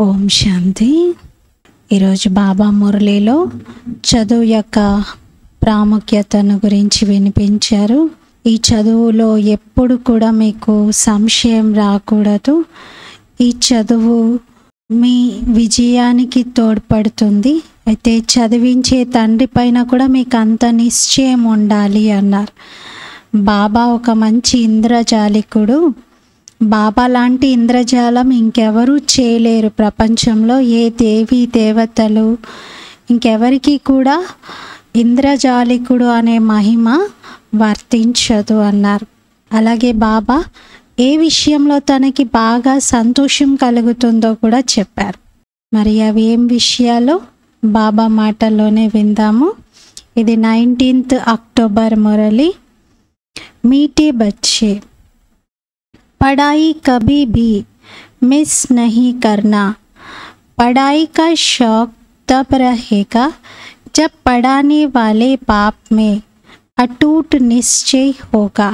ఓం శాంతి ఈరోజు బాబా మురళిలో చదువు యొక్క ప్రాముఖ్యతను గురించి వినిపించారు ఈ చదువులో ఎప్పుడు కూడా మీకు సంశయం రాకూడదు ఈ చదువు మీ విజయానికి తోడ్పడుతుంది అయితే చదివించే తండ్రి పైన కూడా మీకు అంత నిశ్చయం ఉండాలి అన్నారు బాబా ఒక మంచి ఇంద్రజాలికుడు బాబా లాంటి ఇంద్రజాలం ఇంకెవరూ చేయలేరు ప్రపంచంలో ఏ దేవి దేవతలు ఇంకెవరికి కూడా ఇంద్రజాలికుడు అనే మహిమ వర్తించదు అన్నారు అలాగే బాబా ఏ విషయంలో తనకి బాగా సంతోషం కలుగుతుందో కూడా చెప్పారు మరి అవి ఏం విషయాలు బాబా మాటల్లోనే విందాము ఇది నైన్టీన్త్ అక్టోబర్ మురళి मीठे बच्चे पढ़ाई कभी भी मिस नहीं करना पढ़ाई का शौक तब रहेगा जब पढ़ाने वाले बाप में अटूट निश्चय होगा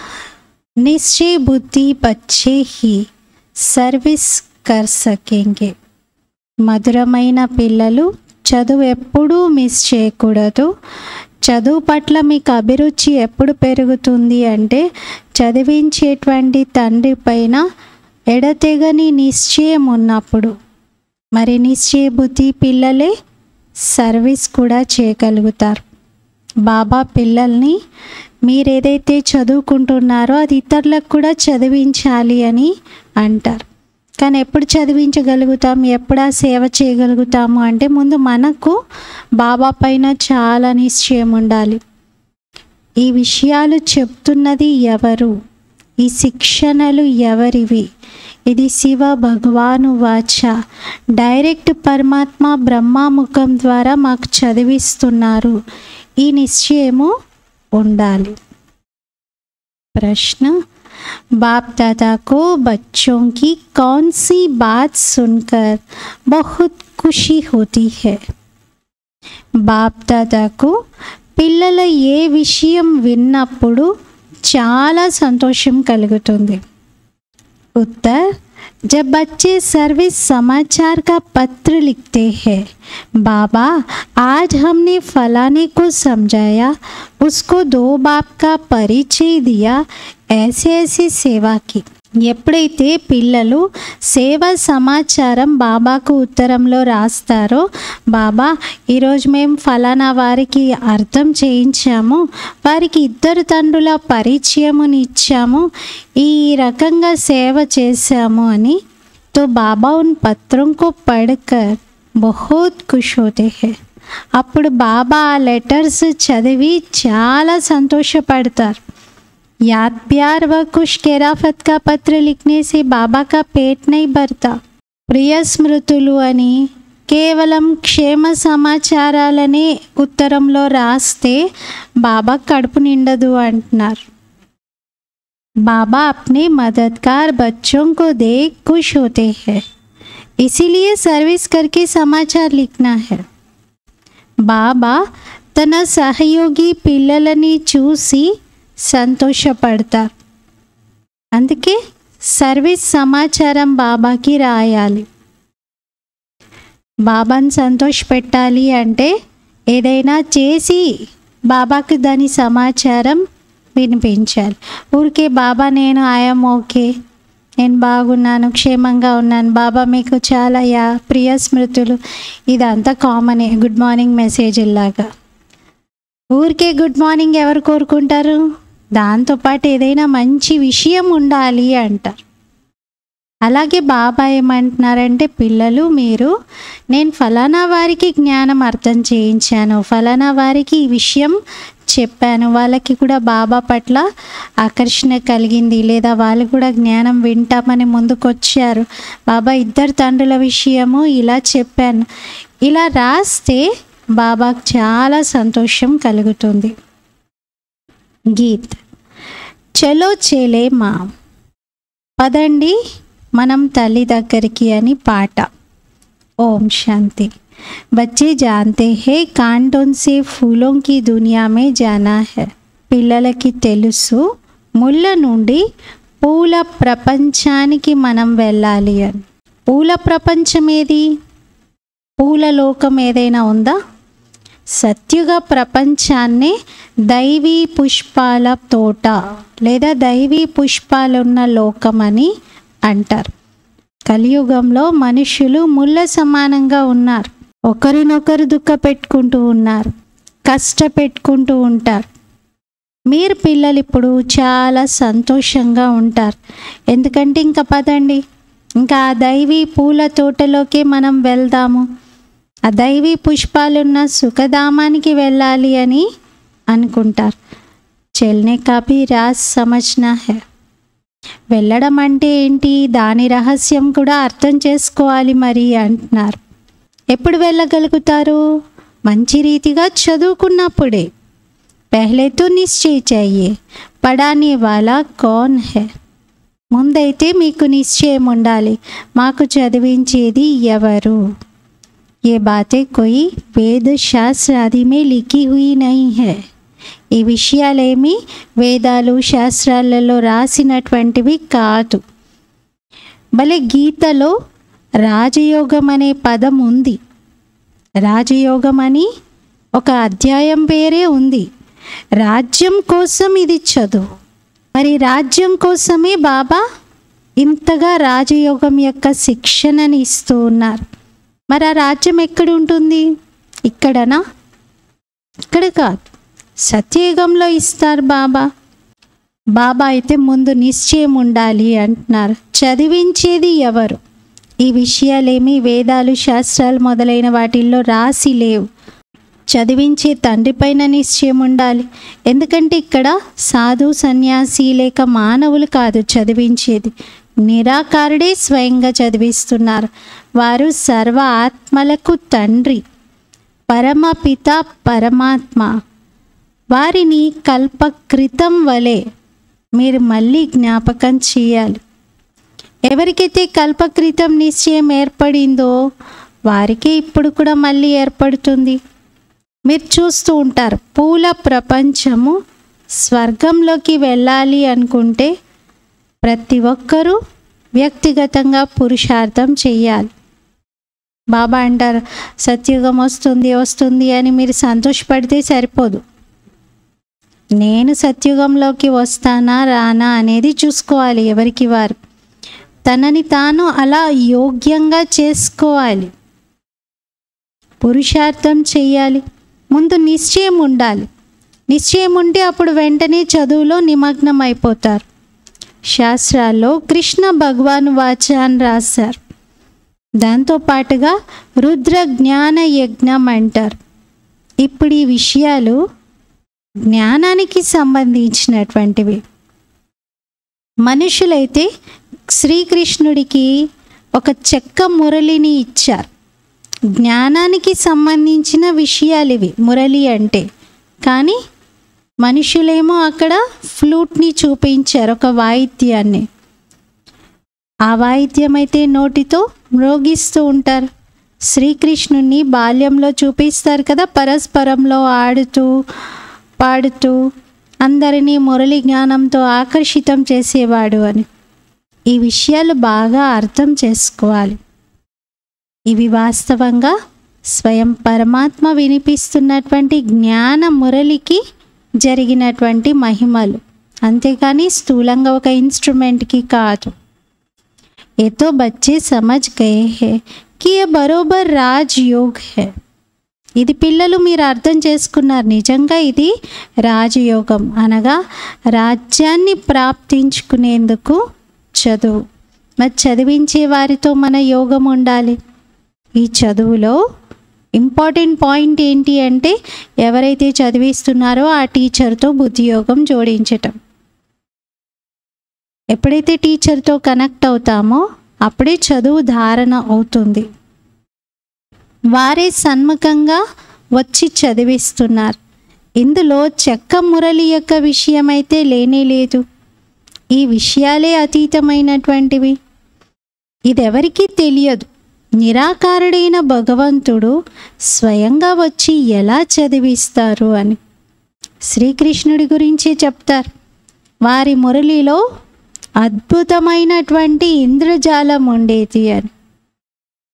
निश्चय बुद्धि बच्चे ही సర్వీస్ కర్ సకేంగే మధురమైన పిల్లలు చదువు ఎప్పుడూ మిస్ చేయకూడదు చదువు పట్ల మీకు అభిరుచి ఎప్పుడు పెరుగుతుంది అంటే చదివించేటువంటి తండ్రి పైన ఎడతెగని నిశ్చయం ఉన్నప్పుడు మరి నిశ్చయ బుద్ధి పిల్లలే సర్వీస్ కూడా చేయగలుగుతారు బాబా పిల్లల్ని మీరు ఏదైతే చదువుకుంటున్నారో అది ఇతరులకు కూడా చదివించాలి అని అంటారు కానీ ఎప్పుడు చదివించగలుగుతాం ఎప్పుడా సేవ చేయగలుగుతాము అంటే ముందు మనకు బాబా పైన చాలా నిశ్చయం ఉండాలి ఈ విషయాలు చెప్తున్నది ఎవరు ఈ శిక్షణలు ఎవరివి ఇది శివ భగవాను వాచ డైరెక్ట్ పరమాత్మ బ్రహ్మాముఖం ద్వారా మాకు చదివిస్తున్నారు ఈ నిశ్చయము ఉండాలి ప్రశ్న बाप दादा को बच्चों की कौन सी बात सुनकर बहुत खुशी होती है బాప్ దాదాకు పిల్లల ఏ విషయం విన్నప్పుడు చాలా సంతోషం కలుగుతుంది उत्तर जब बच्चे सर्विस समाचार का पत्र लिखते हैं बाबा आज हमने फलाने को समझाया उसको दो बाप का परिचय दिया ऐसे ऐसे सेवा की ఎప్పుడైతే పిల్లలు సేవ సమాచారం బాబాకు ఉత్తరంలో రాస్తారో బాబా ఈరోజు మేము ఫలానా వారికి అర్థం చేయించాము వారికి ఇద్దరు తండ్రుల పరిచయముని ఇచ్చాము ఈ రకంగా సేవ చేశాము అని తో బాబా ఉన్ పత్రం కో పడకర్ బహుత్ ఖుష్ హోతే హై అప్పుడు బాబా ఆ లెటర్స్ చదివి చాలా సంతోషపడతారు याद प्यार व खुश केराफत का पत्र लिखने से बाबा का पेट नहीं भरता ప్రియ స్మృతులు అని కేవలం క్షేమ సమాచారాలనే ఉత్తరంలో రాస్తే బాబా కడుపు నిండదు అంటున్నారు बाबा अपने मददगार बच्चों को देख खुश होते हैं इसीलिए सर्विस करके समाचार लिखना है బాబా తన సహయోగి పిల్లలని చూసి సంతోషపడతారు అందుకే సర్వీస్ సమాచారం బాబాకి రాయాలి బాబాని సంతోషపెట్టాలి అంటే ఏదైనా చేసి బాబాకి దాని సమాచారం వినిపించాలి ఊరికే బాబా నేను ఐఎమ్ ఓకే నేను బాగున్నాను క్షేమంగా ఉన్నాను బాబా మీకు చాలా యా ప్రియ స్మృతులు ఇదంతా కామనే గుడ్ మార్నింగ్ మెసేజ్ లాగా ఊరికే గుడ్ మార్నింగ్ ఎవరు కోరుకుంటారు దాంతోపాటు ఏదైనా మంచి విషయం ఉండాలి అంటారు అలాగే బాబా ఏమంటున్నారంటే పిల్లలు మీరు నేను ఫలానా వారికి జ్ఞానం అర్థం చేయించాను ఫలానా వారికి ఈ విషయం చెప్పాను వాళ్ళకి కూడా బాబా పట్ల ఆకర్షణ కలిగింది లేదా వాళ్ళు కూడా జ్ఞానం వింటామని ముందుకొచ్చారు బాబా ఇద్దరు తండ్రుల విషయము ఇలా చెప్పాను ఇలా రాస్తే బాబాకు చాలా సంతోషం కలుగుతుంది గీత్ చలో చేలే మా పదండి మనం తల్లి దగ్గరికి అని పాట ఓం శాంతి बच्चे जानते हैं कांटों से फूलों की दुनिया में जाना है పిల్లలకి తెలుసు ముళ్ళ నుండి పూల ప్రపంచానికి మనం వెళ్ళాలి అని పూల ప్రపంచం ఏది పూల లోకం ఏదైనా ఉందా సత్యుగ ప్రపంచాన్ని దైవీ పుష్పాల తోట లేదా దైవీ పుష్పాలున్న లోకం అని అంటారు కలియుగంలో మనుషులు ముళ్ళ సమానంగా ఉన్నారు ఒకరినొకరు దుఃఖ పెట్టుకుంటూ ఉన్నారు కష్టపెట్టుకుంటూ ఉంటారు మీరు పిల్లలు ఇప్పుడు చాలా సంతోషంగా ఉంటారు ఎందుకంటే ఇంకా పదండి ఇంకా ఆ దైవీ పూల తోటలోకి మనం వెళ్దాము ఆ దైవీ పుష్పాలున్న సుఖధామానికి వెళ్ళాలి అని అనుకుంటారు చెల్నే కాపీ రాజ్ సమజ్నా హే వెళ్ళడం అంటే ఏంటి దాని రహస్యం కూడా అర్థం చేసుకోవాలి మరి అంటున్నారు ఎప్పుడు వెళ్ళగలుగుతారు మంచి రీతిగా చదువుకున్నప్పుడే పహలే తో నిశ్చయ్ చాయే పడానే వాలా కౌన్ హే ముందైతే మీకు నిశ్చయం ఉండాలి మాకు చదివించేది ఎవరు ये बातें कोई वेद शास्त्र आदि में लिखी हुई नहीं है ఈ విషయాలేమి వేదాలు శాస్త్రాలలో రాసినటువంటివి కాదు భలే గీతలో రాజయోగం అనే పదం ఉంది రాజయోగం అని ఒక అధ్యాయం పేరే ఉంది రాజ్యం కోసం ఇది చదువు మరి రాజ్యం కోసమే బాబా ఇంతగా రాజయోగం యొక్క శిక్షణని ఇస్తూ ఉన్నారు మరి ఆ రాజ్యం ఎక్కడ ఉంటుంది ఇక్కడనా ఇక్కడ కాదు సత్యయుగంలో ఇస్తారు బాబా బాబా అయితే ముందు నిశ్చయం ఉండాలి అంటున్నారు చదివించేది ఎవరు ఈ విషయాలేమి వేదాలు శాస్త్రాలు మొదలైన వాటిల్లో రాసి లేవు చదివించే తండ్రి పైన నిశ్చయం ఉండాలి ఎందుకంటే ఇక్కడ సాధు సన్యాసి లేక మానవులు కాదు చదివించేది నిరాకారుడే స్వయంగా చదివిస్తున్నారు వారు సర్వ ఆత్మలకు తండ్రి పరమపిత పరమాత్మ వారిని కల్పకృతం వలె మీరు మళ్ళీ జ్ఞాపకం చేయాలి ఎవరికైతే కల్పకృతం నిశ్చయం ఏర్పడిందో వారికే ఇప్పుడు కూడా మళ్ళీ ఏర్పడుతుంది మీరు చూస్తూ ఉంటారు పూల ప్రపంచము స్వర్గంలోకి వెళ్ళాలి అనుకుంటే ప్రతి ఒక్కరూ వ్యక్తిగతంగా పురుషార్థం చెయ్యాలి బాబా అంటారు సత్యుగం వస్తుంది వస్తుంది అని మీరు సంతోషపడితే సరిపోదు నేను సత్యుగంలోకి వస్తానా రానా అనేది చూసుకోవాలి ఎవరికి వారు తనని తాను అలా యోగ్యంగా చేసుకోవాలి పురుషార్థం చెయ్యాలి ముందు నిశ్చయం ఉండాలి నిశ్చయం ఉంటే అప్పుడు వెంటనే చదువులో నిమగ్నం అయిపోతారు శాస్త్రాల్లో కృష్ణ భగవాన్ వాచ అని రాశారు దాంతో పాటుగా రుద్ర జ్ఞాన యజ్ఞం అంటారు ఇప్పుడు ఈ విషయాలు జ్ఞానానికి సంబంధించినటువంటివి మనుషులైతే శ్రీకృష్ణుడికి ఒక చెక్క మురళిని ఇచ్చారు జ్ఞానానికి సంబంధించిన విషయాలు ఇవి మురళి అంటే కానీ మనుషులేమో అక్కడ ఫ్లూట్ని చూపించారు ఒక వాయిద్యాన్ని ఆ వాయిద్యం అయితే నోటితో మ్రోగిస్తూ ఉంటారు శ్రీకృష్ణుని బాల్యంలో చూపిస్తారు కదా పరస్పరంలో ఆడుతూ పాడుతూ అందరినీ మురళి జ్ఞానంతో ఆకర్షితం చేసేవాడు అని ఈ విషయాలు బాగా అర్థం చేసుకోవాలి ఇవి వాస్తవంగా స్వయం పరమాత్మ వినిపిస్తున్నటువంటి జ్ఞాన మురళికి జరిగినటువంటి మహిమలు అంతేకాని స్థూలంగా ఒక ఇన్స్ట్రుమెంట్కి కాదు ये तो बच्चे समझ गए हैं कि ये बरोबर రాజ్యోగ్ है ఇది పిల్లలు మీరు అర్థం చేసుకున్నారు నిజంగా ఇది రాజయోగం అనగా రాజ్యాన్ని ప్రాప్తించుకునేందుకు చదువు మరి చదివించే వారితో మన యోగం ఉండాలి ఈ చదువులో ఇంపార్టెంట్ పాయింట్ ఏంటి అంటే ఎవరైతే చదివిస్తున్నారో ఆ టీచర్తో బుద్ధియోగం జోడించటం ఎప్పుడైతే టీచర్తో కనెక్ట్ అవుతామో అప్పుడే చదువు ధారణ అవుతుంది వారే సన్ముఖంగా వచ్చి చదివిస్తున్నారు ఇందులో చెక్క మురళి యొక్క విషయం అయితే లేనే లేదు ఈ విషయాలే అతీతమైనటువంటివి ఇదెవరికీ తెలియదు నిరాకారుడైన భగవంతుడు స్వయంగా వచ్చి ఎలా చదివిస్తారు అని శ్రీకృష్ణుడి గురించి చెప్తారు వారి మురళిలో అద్భుతమైనటువంటి ఇంద్రజాలం ఉండేది అని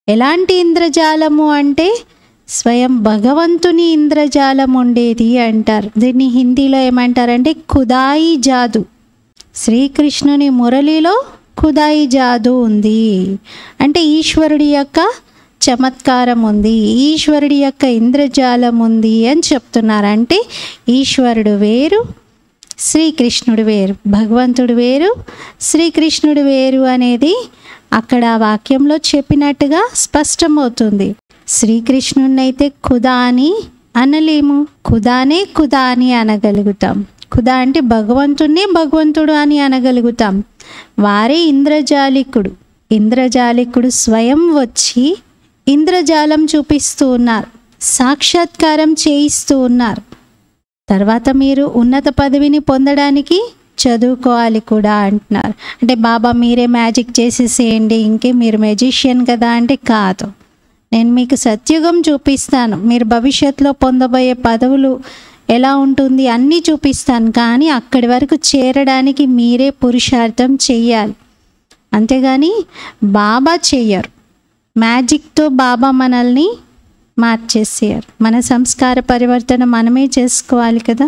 ఎలాంటి ఇంద్రజాలము అంటే స్వయం భగవంతుని ఇంద్రజాలం ఉండేది అంటారు దీన్ని హిందీలో ఏమంటారంటే ఖుదాయి జాదు శ్రీకృష్ణుని మురళిలో ఖుదాయి జాదు ఉంది అంటే ఈశ్వరుడి యొక్క చమత్కారం ఉంది ఈశ్వరుడి యొక్క ఇంద్రజాలం ఉంది అని చెప్తున్నారు అంటే ఈశ్వరుడు వేరు శ్రీకృష్ణుడు వేరు భగవంతుడు వేరు శ్రీకృష్ణుడు వేరు అనేది అక్కడ ఆ వాక్యంలో చెప్పినట్టుగా స్పష్టమవుతుంది శ్రీకృష్ణుడినైతే ఖుదా అని అనలేము ఖుదానే ఖుదా అని అనగలుగుతాం ఖుదా అంటే భగవంతుడినే భగవంతుడు అని అనగలుగుతాం వారే ఇంద్రజాలికుడు ఇంద్రజాలికుడు స్వయం వచ్చి ఇంద్రజాలం చూపిస్తూ ఉన్నారు సాక్షాత్కారం చేయిస్తూ ఉన్నారు తర్వాత మీరు ఉన్నత పదవిని పొందడానికి చదువుకోవాలి కూడా అంటున్నారు అంటే బాబా మీరే మ్యాజిక్ చేసేసేయండి ఇంకే మీరు మెజిషియన్ కదా అంటే కాదు నేను మీకు సత్యుగం చూపిస్తాను మీరు భవిష్యత్తులో పొందబోయే పదవులు ఎలా ఉంటుంది అన్నీ చూపిస్తాను కానీ అక్కడి వరకు చేరడానికి మీరే పురుషార్థం చెయ్యాలి అంతేగాని బాబా చెయ్యరు మ్యాజిక్తో బాబా మనల్ని మార్చేసేయారు మన సంస్కార పరివర్తన మనమే చేసుకోవాలి కదా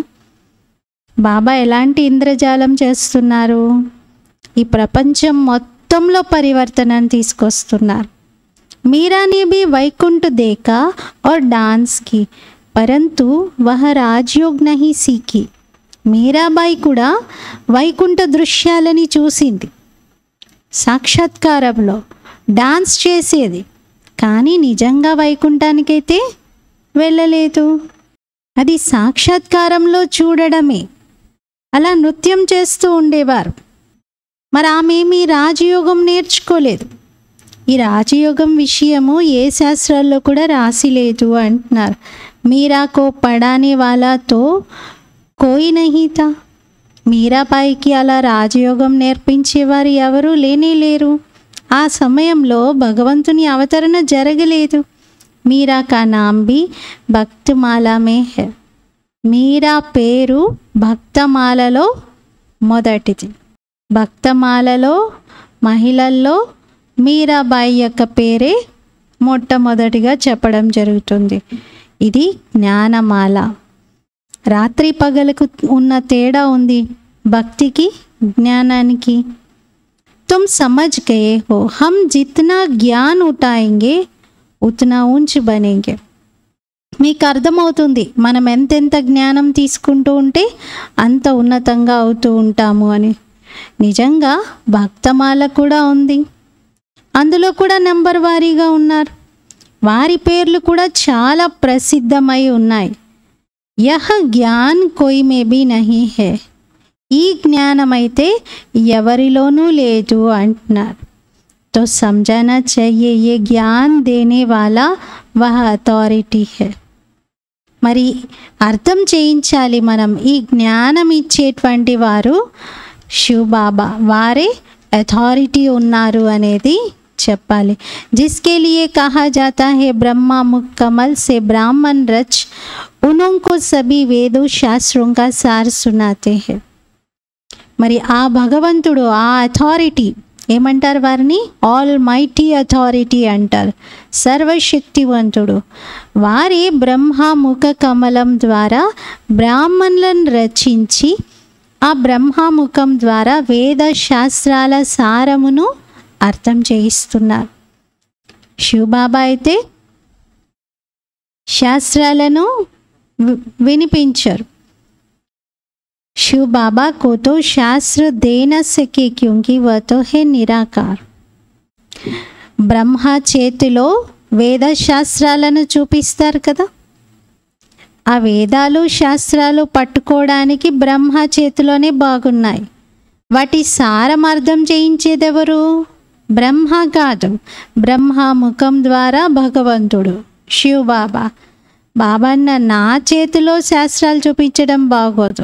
బాబా ఎలాంటి ఇంద్రజాలం చేస్తున్నారు ఈ ప్రపంచం మొత్తంలో పరివర్తనను తీసుకొస్తున్నారు मीरा ने भी वैकुंठ देखा और डांस की परंतु वह राजयोग नहीं सीखी మీరాబాయి కూడా వైకుంఠ దృశ్యాలని చూసింది సాక్షాత్కారంలో డాన్స్ చేసేది కానీ నిజంగా వైకుంఠానికైతే వెళ్ళలేదు అది సాక్షాత్కారంలో చూడడమే అలా నృత్యం చేస్తూ ఉండేవారు మరి ఆమె మీ రాజయోగం నేర్చుకోలేదు ఈ రాజయోగం విషయము ఏ శాస్త్రాల్లో కూడా రాసి లేదు అంటున్నారు మీరాకో పడానే వాళ్ళతో కోయి నహీతా మీరాబాయికి అలా రాజయోగం నేర్పించేవారు ఎవరూ లేనే లేరు ఆ సమయంలో భగవంతుని అవతరణ జరగలేదు మీరా కా నామ్ బి భక్తమాల మే హే మీరా పేరు భక్తమాలలో మొదటిది భక్తమాలలో మహిళల్లో మీరాబాయి యొక్క పేరే మొట్టమొదటిగా చెప్పడం జరుగుతుంది ఇది జ్ఞానమాల రాత్రి పగలకు ఉన్న తేడా ఉంది భక్తికి జ్ఞానానికి तुम समझ गए हो हम जितना ज्ञान उठाएंगे उतना ऊंच बनेंगे మీకు అర్థమవుతుంది మనం ఎంతెంత జ్ఞానం తీసుకుంటూ ఉంటే అంత ఉన్నతంగా అవుతూ ఉంటాము అని నిజంగా భక్తమాల కూడా ఉంది అందులో కూడా నెంబర్ వారీగా ఉన్నారు వారి పేర్లు కూడా చాలా ప్రసిద్ధమై ఉన్నాయి యహ జ్ఞాన్ కోయి మే బి నహీ హే ఈ జ్ఞానమైతే ఎవరిలోనూ లేదు అంటున్నారు तो समझाना चाहिए ये ज्ञान देने वाला वह अथॉरिटी है మరి అర్థం చేయించాలి మనం ఈ జ్ఞానం ఇచ్చేటువంటి వారు శివబాబా వారే అథారిటీ ఉన్నారు అనేది చెప్పాలి जिसके लिए कहा जाता है ब्रह्मा मुख कमल से ब्राह्मण रच उन्हों को सभी वेदों शास्त्रों का सार सुनाते हैं మరి ఆ భగవంతుడు ఆ అథారిటీ ఏమంటారు వారిని ఆల్ మైటీ అథారిటీ అంటారు సర్వశక్తివంతుడు వారి బ్రహ్మ ముఖ కమలం ద్వారా బ్రాహ్మణులను రచించి ఆ బ్రహ్మముఖం ద్వారా వేద శాస్త్రాల సారమును అర్థం చేయిస్తున్నారు శివబాబా అయితే శాస్త్రాలను వి- వినిపించరు शिव बाबा को तो शास्त्र दे न सके क्योंकि वह तो है निराकार బ్రహ్మ చేతిలో వేద శాస్త్రాలను చూపిస్తారు కదా ఆ వేదాలు శాస్త్రాలు పట్టుకోవడానికి బ్రహ్మ చేతిలోనే బాగున్నాయి వాటి సారం అర్థం చేయించేదెవరు బ్రహ్మ కాదు బ్రహ్మ ముఖం ద్వారా భగవంతుడు శివ్ బాబా బాబన్న నా చేతిలో శాస్త్రాలు చూపించడం బాగోదు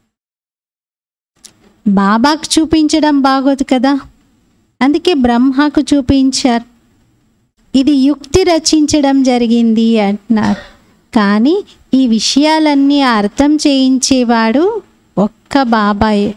బాబాకు చూపించడం బాగోదు కదా అందుకే బ్రహ్మకు చూపించారు ఇది యుక్తి రచించడం జరిగింది అంటున్నారు కానీ ఈ విషయాలన్నీ అర్థం చేయించేవాడు ఒక్క బాబాయే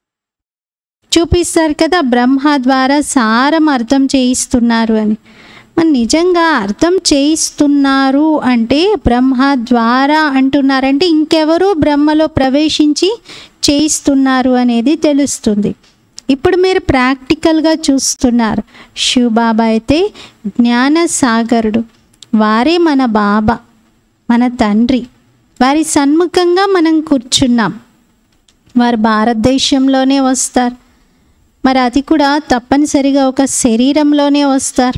చూపిస్తారు కదా బ్రహ్మ ద్వారా సారం అర్థం చేయిస్తున్నారు అని మరి నిజంగా అర్థం చేయిస్తున్నారు అంటే బ్రహ్మ ద్వారా అంటున్నారంటే ఇంకెవరో బ్రహ్మలో ప్రవేశించి చేయిస్తున్నారు అనేది తెలుస్తుంది ఇప్పుడు మీరు ప్రాక్టికల్గా చూస్తున్నారు శివ బాబా అయితే జ్ఞాన సాగరుడు వారే మన బాబా మన తండ్రి వారి సన్ముఖంగా మనం కూర్చున్నాం వారు భారతదేశంలోనే వస్తారు మరి అది కూడా తప్పనిసరిగా ఒక శరీరంలోనే వస్తారు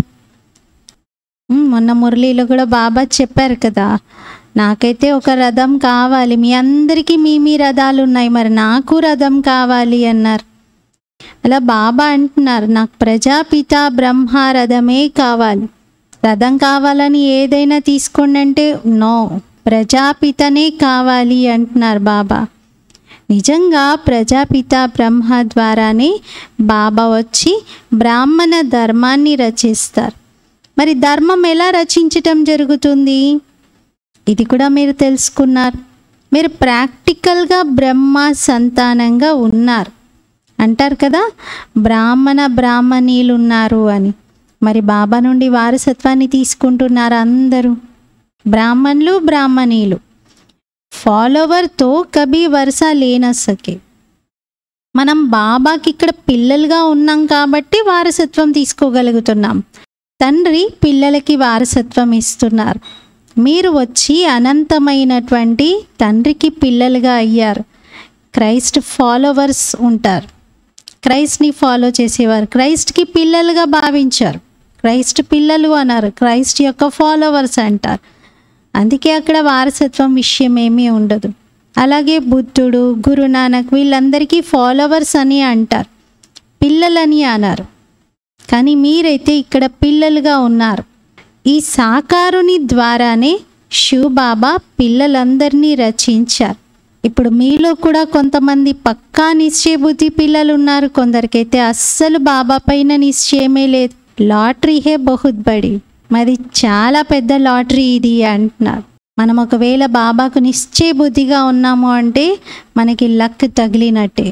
ఉమ్, మొన్న మురళీలో కూడా బాబా చెప్పారు కదా నాకైతే ఒక రథం కావాలి మీ అందరికీ మీ మీ రథాలు ఉన్నాయి మరి నాకు రథం కావాలి అన్నారు అలా బాబా అంటున్నారు నాకు ప్రజాపిత బ్రహ్మ రథమే కావాలి రథం కావాలని ఏదైనా తీసుకోండి అంటే నో ప్రజాపితనే కావాలి అంటున్నారు బాబా నిజంగా ప్రజాపిత బ్రహ్మ ద్వారానే బాబా వచ్చి బ్రాహ్మణ ధర్మాన్ని రచిస్తారు మరి ధర్మం ఎలా రచించటం జరుగుతుంది ఇది కూడా మీరు తెలుసుకున్నారు మీరు ప్రాక్టికల్గా బ్రహ్మ సంతానంగా ఉన్నారు అంటారు కదా బ్రాహ్మణ బ్రాహ్మణీలు ఉన్నారు అని మరి బాబా నుండి వారసత్వాన్ని తీసుకుంటున్నారు అందరూ బ్రాహ్మణులు బ్రాహ్మణీలు ఫాలోవర్తో కభీ వరుస లేన సకే మనం బాబాకి ఇక్కడ పిల్లలుగా ఉన్నాం కాబట్టి వారసత్వం తీసుకోగలుగుతున్నాం తండ్రి పిల్లలకి వారసత్వం ఇస్తున్నారు మీరు వచ్చి అనంతమైనటువంటి తండ్రికి పిల్లలుగా అయ్యారు క్రైస్ట్ ఫాలోవర్స్ ఉంటారు క్రైస్ట్ని ఫాలో చేసేవారు క్రైస్ట్కి పిల్లలుగా భావించారు క్రైస్ట్ పిల్లలు అన్నారు క్రైస్ట్ యొక్క ఫాలోవర్స్ అంటారు అందుకే అక్కడ వారసత్వం విషయం ఏమీ ఉండదు అలాగే బుద్ధుడు గురునానక్ వీళ్ళందరికీ ఫాలోవర్స్ అని అంటారు పిల్లలని అన్నారు కానీ మీరైతే ఇక్కడ పిల్లలుగా ఉన్నారు ఈ సాకారుని ద్వారానే శివబాబా పిల్లలందరినీ రచించారు ఇప్పుడు మీలో కూడా కొంతమంది పక్కా నిశ్చయ బుద్ధి పిల్లలు ఉన్నారు కొందరికైతే అస్సలు బాబా పైన నిశ్చయమే లేదు లాటరీ హే బహుత్ బడి మరి చాలా పెద్ద లాటరీ ఇది అంటున్నారు మనం ఒకవేళ బాబాకు నిశ్చయ బుద్ధిగా ఉన్నాము అంటే మనకి లక్ తగిలినట్టే